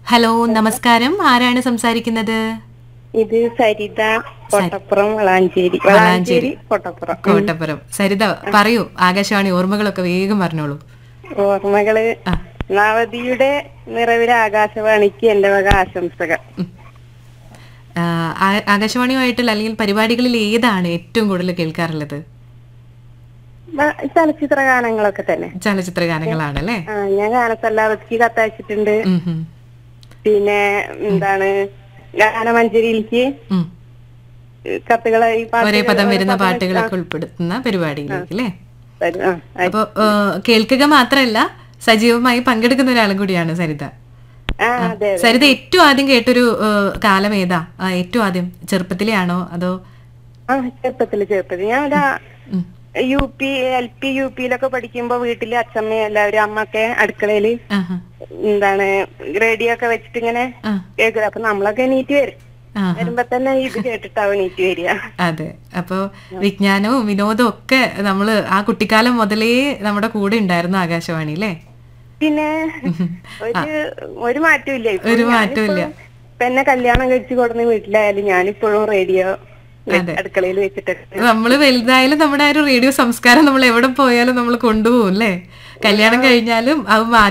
Hello നമസ്കാരം ആരാണ് സംസാരിക്കുന്നത് ഇത് സരിത കോട്ടപ്പുറം വളാഞ്ചേരി വളാഞ്ചേരി. വളാഞ്ചേരി കോട്ടപ്പുറം കോട്ടപ്പുറം സരിത പറയൂ ആകാശവാണി ഓർമ്മകളൊക്കെ വേഗം പറഞ്ഞോളൂ ഓർമ്മകള് ആ. നവതിയുടെ നിറവിലെ ആകാശവാണിക്ക് എന്റെ വക ആശംസകൾ ആ, ആ- ആകാശവാണിയുമായിട്ടുള്ള അല്ലെങ്കിൽ പരിപാടികളിൽ ഏതാണ് ഏറ്റവും കൂടുതൽ കേൾക്കാറുള്ളത് ബ- ചലച്ചിത്ര ഗാനങ്ങളൊക്കെ തന്നെ ചലച്ചിത്ര ഗാനങ്ങളാണല്ലേ ആ ഞാൻ ഗാനസല്ലാവത്തിക്ക് കത്തയച്ചിട്ടുണ്ട് ഉം, ഉം, പിന്നെ എന്താണ് ഗാനമഞ്ജരിയിലേക്ക് ഉം. കത്തുകൾ ഈ ഒരേ പദം പാട്ടുകൾ വരുന്ന പാട്ടുകളൊക്കെ ഉൾപ്പെടുത്തുന്ന പരിപാടിയിലേക്ക് അല്ലേ തരും. ആ, ആയി. അപ്പൊ ഏ, കേൾക്കുക മാത്രമല്ല സജീവമായി പങ്കെടുക്കുന്ന ഒരാളും കൂടിയാണ് സരിത ആ അതെ സരിത ഏറ്റവും ആദ്യം കേട്ടൊരു ഏ, കാലം ഏതാ ആ, ഏറ്റവും ആദ്യം ചെറുപ്പത്തിലെ ആണോ അതോ ആ ചെറുപ്പത്തില് ചെറുപ്പത്തില് ഞാൻ ഒരു ഉം, U P L P U പിയിലൊക്കെ പഠിക്കുമ്പോ വീട്ടില് അച്ഛമ്മ എല്ലാവരും അമ്മക്കെ അടുക്കളയില് ആഹാ, എന്താണ് റേഡിയോ ഒക്കെ വെച്ചിട്ട് ഇങ്ങനെ ആ, കേൾക്കുക അപ്പൊ നമ്മളൊക്കെ എണീറ്റ് വരും ആഹാ. വരുമ്പോ തന്നെ ഇത് കേട്ടിട്ടാവും എണീറ്റ് വരിക അതെ അപ്പോ വിജ്ഞാനവും വിനോദവും ഒക്കെ നമ്മള് ആ കുട്ടിക്കാലം മുതലേ നമ്മുടെ കൂടെ ഉണ്ടായിരുന്നു ആകാശവാണി അല്ലേ പിന്നെ ഒരു ഒരു മാറ്റവും ഇല്ല ഇപ്പൊ ഒരു മാറ്റവും ഇല്ല. ഇപ്പൊ എന്നെ കല്യാണം കഴിച്ചു കൊടുന്ന വീട്ടിലായാലും ഞാനിപ്പോഴും റേഡിയോ അടുക്കളയിൽ വെച്ചിട്ട് നമ്മള് വലുതായാലും നമ്മുടെ ആ ഒരു റേഡിയോ സംസ്കാരം നമ്മൾ എവിടെ പോയാലും നമ്മൾ കൊണ്ടുപോകും അല്ലേ കല്യാണം കഴിഞ്ഞാലും അത് മാ